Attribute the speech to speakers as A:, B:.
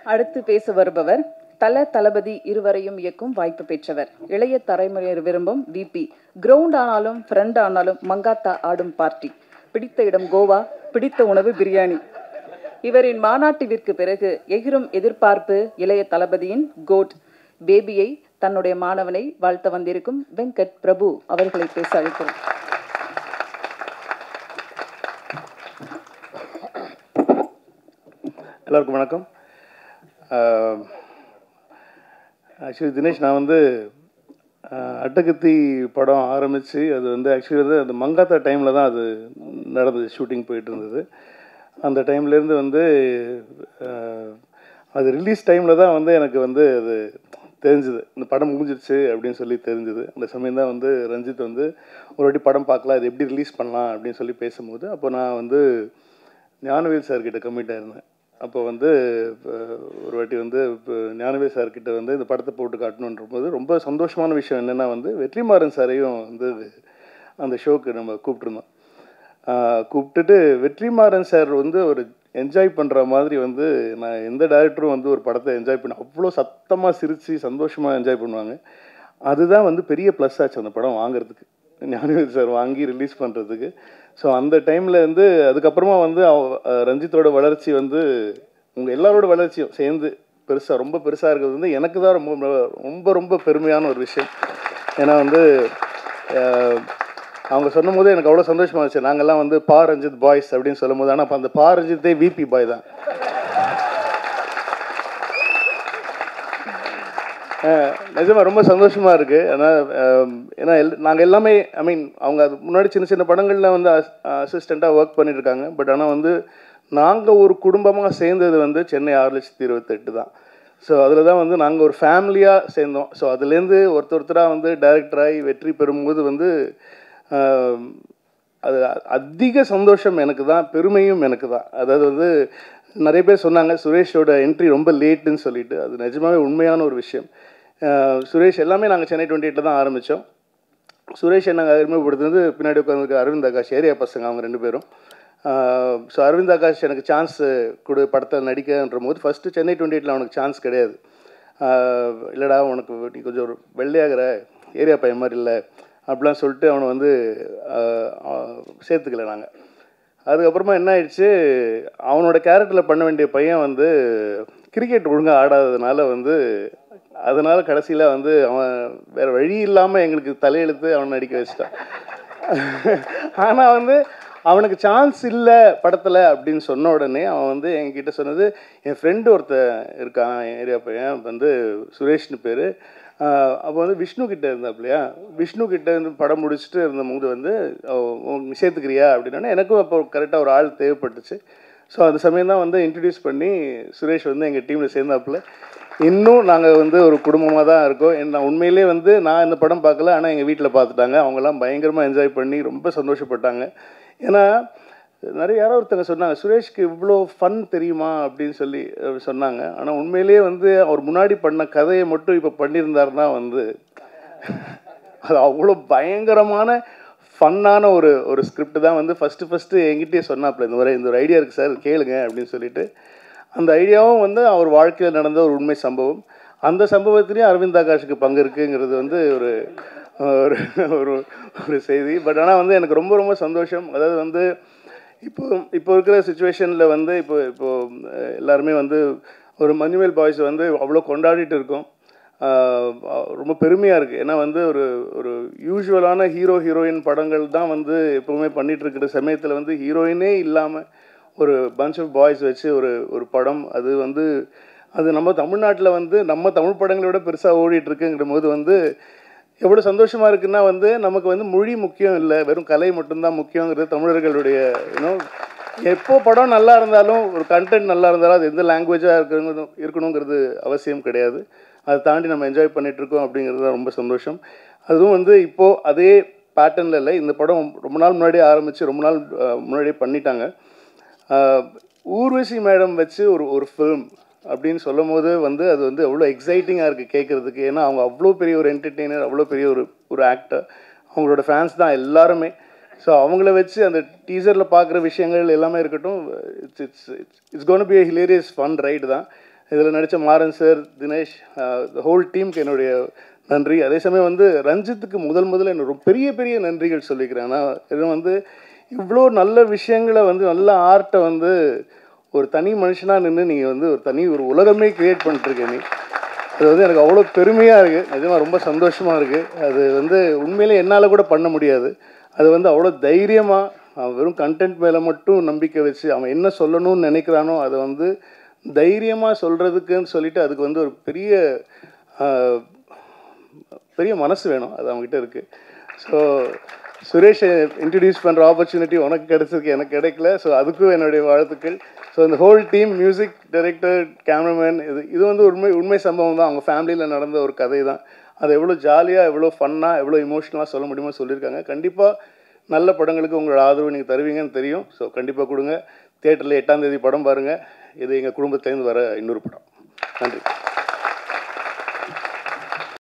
A: அடுத்து பேச வருபவர் தல தளபதி இருவரையும் இயக்கும் வாய்ப்பு பெற்றவர் இளைய தலைமுறையர் விரும்பும் விபி கிரவுண்ட் ஆனாலும் ஃப்ரெண்ட் ஆனாலும் மங்காத்தா ஆடும் பார்ட்டி பிடித்த இடம் கோவா பிடித்த உணவு பிரியாணி இவரின் மாநாட்டிற்கு பிறகு எகிரும் எதிர்பார்ப்பு இளைய தளபதியின் கோட் பேபியை தன்னுடைய மாணவனை வாழ்த்த வந்திருக்கும் வெங்கட் பிரபு அவர்களை பேச அழைக்கிறோம்
B: எல்லாருக்கும் வணக்கம் ஆக்சுவலி தினேஷ் நான் வந்து ஆஹ், அட்டகத்தி படம் ஆரம்பித்து அது வந்து ஆக்சுவலி வந்து அந்த மங்காத்தா டைமில் தான் அது நடந்தது ஷூட்டிங் போயிட்டு இருந்தது அந்த டைம்லேருந்து வந்து ஆஹ், அது ரிலீஸ் டைமில் தான் வந்து எனக்கு வந்து அது தெரிஞ்சுது இந்த படம் முடிஞ்சிருச்சு அப்படின்னு சொல்லி தெரிஞ்சுது அந்த சமயம் தான் வந்து ரஞ்சித் வந்து ஒரு வாட்டி படம் பார்க்கலாம் இது எப்படி ரிலீஸ் பண்ணலாம் அப்படின்னு சொல்லி பேசும்போது அப்போ நான் வந்து ஞானவேல் சார்கிட்ட கம்மிட் ஆயிருந்தேன் அப்போ வந்து இப்போ ஒரு வாட்டி வந்து இப்போ ஞானவேல் சார்கிட்ட வந்து இந்த படத்தை போட்டு காட்டணுன்ற போது ரொம்ப சந்தோஷமான விஷயம் என்னென்னா வந்து வெற்றிமாறன் சாரையும் வந்து அந்த ஷோக்கு நம்ம கூப்பிட்ருந்தோம் ஆஹ் கூப்பிட்டுட்டு வெற்றிமாறன் சார் வந்து ஒரு என்ஜாய் பண்ணுற மாதிரி வந்து நான் எந்த டேரக்டரும் வந்து ஒரு படத்தை என்ஜாய் பண்ண அவ்வளோ சத்தமாக சிரித்து சந்தோஷமாக என்ஜாய் பண்ணுவாங்க அதுதான் வந்து பெரிய ப்ளஸ் ஆச்சு அந்த படம் வாங்குறதுக்கு ஞானவேல் சார் வாங்கி ரிலீஸ் பண்ணுறதுக்கு ஸோ அந்த டைமில் வந்து அதுக்கப்புறமா வந்து அவ- அஹ் ரஞ்சித்தோட வளர்ச்சி வந்து உங்கள் எல்லாரோட வளர்ச்சியும் சேர்ந்து பெருசாக ரொம்ப பெருசாக இருக்கிறது வந்து எனக்கு தான் ரொம்ப ரொம்ப ரொம்ப பெருமையான ஒரு விஷயம் ஏன்னா வந்து அஹ், அவங்க சொல்லும் போது எனக்கு அவ்வளோ சந்தோஷமா இருந்துச்சு நாங்கெல்லாம் வந்து பா ரஞ்சித் பாய்ஸ் அப்படின்னு சொல்லும் போது ஆனால் அப்போ அந்த பா ரஞ்சித்தே விபி பாய் தான் அஹ் நிஜமா ரொம்ப சந்தோஷமா இருக்கு ஏன்னா அஹ், ஏன்னா எல் நாங்கள் எல்லாமே ஐ மீன் அவங்க அது முன்னாடி சின்ன சின்ன படங்களில் வந்து அசிஸ்டண்ட்டாக ஒர்க் பண்ணிட்டு இருக்காங்க பட் ஆனால் வந்து நாங்கள் ஒரு குடும்பமாக சேர்ந்தது வந்து சென்னை ஆறு லட்சத்தி இருபத்தெட்டு தான் ஸோ அதில் தான் வந்து நாங்கள் ஒரு ஃபேமிலியாக சேர்ந்தோம் ஸோ அதுலேருந்து ஒருத்தர் ஒருத்தராக வந்து டைரக்டராகி வெற்றி பெறும்போது வந்து அஹ், அது அதிக சந்தோஷம் எனக்கு தான் பெருமையும் எனக்கு தான் அதாவது வந்து நிறைய பேர் சொன்னாங்க சுரேஷோட என்ட்ரி ரொம்ப லேட்டுன்னு சொல்லிட்டு அது நிஜமாவே உண்மையான ஒரு விஷயம் அஹ் சுரேஷ் எல்லாமே நாங்கள் சென்னை டுவெண்ட்டி எயிட்டில் தான் ஆரம்பித்தோம் சுரேஷ் நாங்கள் அறிமுகப்படுத்துனது பின்னாடி உட்காந்துருக்க அரவிந்த் ஆகாஷ் ஏரியா பசங்க அவங்க ரெண்டு பேரும் ஸோ அரவிந்த் ஆகாஷ் எனக்கு சான்ஸ் கொடு படத்தில் நடிக்கன்ற போது ஃபஸ்ட்டு சென்னை டுவெண்ட்டி எயிட்டில் அவனுக்கு சான்ஸ் கிடையாது ஆஹ் இல்லைடா உனக்கு நீ கொஞ்சம் ஒரு வெள்ளையாகிற ஏரியா பையன் மாதிரி இல்லை அப்படிலாம் சொல்லிட்டு அவனை வந்து ஆஹ் ஆஹ் சேர்த்துக்கல நாங்கள் அதுக்கப்புறமா என்ன ஆயிடுச்சு அவனோட கேரக்டரில் பண்ண வேண்டிய பையன் வந்து கிரிக்கெட் ஒழுங்காக ஆடாததுனால வந்து அதனால கடைசியில் வந்து அவன் வேற வழி இல்லாமல் எங்களுக்கு தலையெழுத்து அவனை நடிக்க வச்சிட்டான் ஆனால் வந்து அவனுக்கு சான்ஸ் இல்லை படத்தில் அப்படின்னு சொன்ன உடனே அவன் வந்து என்கிட்ட சொன்னது என் ஃப்ரெண்டு ஒருத்தன் இருக்கான் என் ஏரியா பையன் வந்து சுரேஷ்னு பேர் அப்போ வந்து விஷ்ணு கிட்ட இருந்தாப்லையா விஷ்ணு கிட்ட இருந்து படம் முடிச்சுட்டு இருந்தபோது வந்து அவ- உன் சேர்த்துக்கிறியா அப்படின்னா எனக்கும் அப்போ கரெக்டாக ஒரு ஆள் தேவைப்பட்டுச்சு ஸோ அந்த சமயம் தான் வந்து இன்ட்ரடியூஸ் பண்ணி சுரேஷ் வந்து எங்கள் டீமில் சேர்ந்தாப்புல இன்னும் நாங்கள் வந்து ஒரு குடும்பமாக தான் இருக்கோம் என் நான் உண்மையிலே வந்து நான் இந்த படம் பார்க்கல ஆனால் எங்கள் வீட்டில் பார்த்துட்டாங்க அவங்கெல்லாம் பயங்கரமாக என்ஜாய் பண்ணி ரொம்ப சந்தோஷப்பட்டாங்க ஏன்னா நிறைய யாரோ ஒருத்தங்க சொன்னாங்க சுரேஷ்க்கு இவ்வளோ ஃபன் தெரியுமா அப்படின்னு சொல்லி அஹ், சொன்னாங்க ஆனால் உண்மையிலேயே வந்து அவர் முன்னாடி பண்ண கதையை மட்டும் இப்போ பண்ணியிருந்தாருன்னா வந்து அது அவ்வளோ பயங்கரமான ஃபன்னான ஒரு ஒரு ஸ்கிரிப்ட் தான் வந்து ஃபஸ்ட்டு ஃபஸ்ட்டு என்கிட்டயே சொன்னாப்புல இந்த மாதிரி இந்த ஒரு ஐடியா இருக்குது சார் கேளுங்க அப்படின்னு சொல்லிட்டு அந்த ஐடியாவும் வந்து அவர் வாழ்க்கையில் நடந்த ஒரு உண்மை சம்பவம் அந்த சம்பவத்திலையும் அரவிந்த் ஆகாஷுக்கு பங்கு இருக்குங்கிறது வந்து ஒரு ஒரு ஒரு ஒரு செய்தி பட் ஆனால் வந்து எனக்கு ரொம்ப ரொம்ப சந்தோஷம் அதாவது வந்து இப்போ இப்போ இருக்கிற சுச்சுவேஷனில் வந்து இப்போ இப்போ அஹ், எல்லாருமே வந்து ஒரு மஞ்சுமேல் பாய்ஸ் வந்து அவ்வளோ கொண்டாடிட்டு இருக்கோம் ஆஹ் ரொம்ப பெருமையாக இருக்குது ஏன்னா வந்து ஒரு ஒரு யூஸ்வலான ஹீரோ ஹீரோயின் படங்கள் தான் வந்து எப்போவுமே பண்ணிட்டு இருக்கிற சமயத்தில் வந்து ஹீரோயினே இல்லாமல் ஒரு பஞ்ச் ஆஃப் பாய்ஸ் வச்சு ஒரு ஒரு படம் அது வந்து அது நம்ம தமிழ்நாட்டில் வந்து நம்ம தமிழ் படங்களை விட பெருசாக ஓடிட்டு இருக்குங்கிற போது வந்து எவ்வளோ சந்தோஷமாக இருக்குன்னா வந்து நமக்கு வந்து மொழி முக்கியம் இல்லை வெறும் கலை மட்டும்தான் முக்கியங்கிறது தமிழர்களுடைய யூனோ எப்போ படம் நல்லா இருந்தாலும் ஒரு கண்டென்ட் நல்லா இருந்தாலும் அது எந்த லாங்குவேஜாக இருக்கணும் இருக்கணுங்கிறது அவசியம் கிடையாது அதை தாண்டி நம்ம என்ஜாய் பண்ணிட்டு இருக்கோம் அப்படிங்கிறது தான் ரொம்ப சந்தோஷம் அதுவும் வந்து இப்போது அதே பேட்டர்னில் இல்லை இந்த படம் ரொம்ப நாள் முன்னாடியே ஆரம்பித்து ரொம்ப நாள் அஹ், முன்னாடியே பண்ணிட்டாங்க ஆஹ் ஊர்வசி மேடம் வச்சு ஒரு ஒரு ஃபிலிம் அப்படின்னு சொல்லும் போது வந்து அது வந்து அவ்வளோ எக்ஸைட்டிங்காக இருக்குது கேட்குறதுக்கு ஏன்னா அவங்க அவ்வளோ பெரிய ஒரு என்டர்டெய்னர் அவ்வளோ பெரிய ஒரு ஒரு ஆக்டர் அவங்களோட ஃபேன்ஸ் தான் எல்லாருமே ஸோ அவங்கள வச்சு அந்த டீசரில் பார்க்குற விஷயங்கள் எல்லாமே இருக்கட்டும் it's it's it's gonna be hilarious fun ride தான் இதில் நடித்த மாறன் சார் தினேஷ் ஹோல் டீமுக்கு என்னுடைய நன்றி அதே சமயம் வந்து ரஞ்சித்துக்கு முதல் முதல்ல என்ன ரொம்ப பெரிய பெரிய நன்றிகள் சொல்லிக்கிறேன் ஆனால் இது வந்து இவ்வளோ நல்ல விஷயங்களை வந்து நல்ல ஆர்ட்டை வந்து ஒரு தனி மனுஷனாக நின்று நீங்கள் வந்து ஒரு தனி ஒரு உலகமே கிரியேட் பண்ணிட்டுருக்க நீ அது வந்து எனக்கு அவ்வளோ பெருமையாக இருக்குது நிஜமாக ரொம்ப சந்தோஷமாக இருக்குது அது வந்து உண்மையிலே என்னால் கூட பண்ண முடியாது அது வந்து அவ்வளோ தைரியமாக அவன் வெறும் கண்டென்ட் மேலே மட்டும் நம்பிக்கை வச்சு அவன் என்ன சொல்லணும்னு நினைக்கிறானோ அதை வந்து தைரியமாக சொல்கிறதுக்குன்னு சொல்லிட்டு அதுக்கு வந்து ஒரு பெரிய ஆஹ், பெரிய மனசு வேணும் அது அவங்ககிட்ட இருக்குது ஸோ சுரேஷை இன்ட்ரடியூஸ் பண்ணுற ஆப்பர்ச்சுனிட்டி உனக்கு கிடைச்சிருக்கு எனக்கு கிடைக்கல ஸோ அதுக்கும் என்னுடைய வாழ்த்துக்கள் ஸோ இந்த whole team music director cameraman இது இது வந்து உண்மை உண்மை சம்பவம் தான் அவங்க ஃபேமிலியில் நடந்த ஒரு கதை தான் அது எவ்வளோ ஜாலியாக எவ்வளோ ஃபன்னாக எவ்வளோ இமோஷனலாக சொல்ல முடியுமோ சொல்லியிருக்காங்க கண்டிப்பாக நல்ல படங்களுக்கு உங்களோட ஆதரவு நீங்கள் தருவீங்கன்னு தெரியும் ஸோ கண்டிப்பாக கொடுங்க தியேட்டரில் எட்டாம் தேதி படம் பாருங்கள் இது எங்கள் குடும்பத்துலேருந்து வர இன்னொரு படம் நன்றி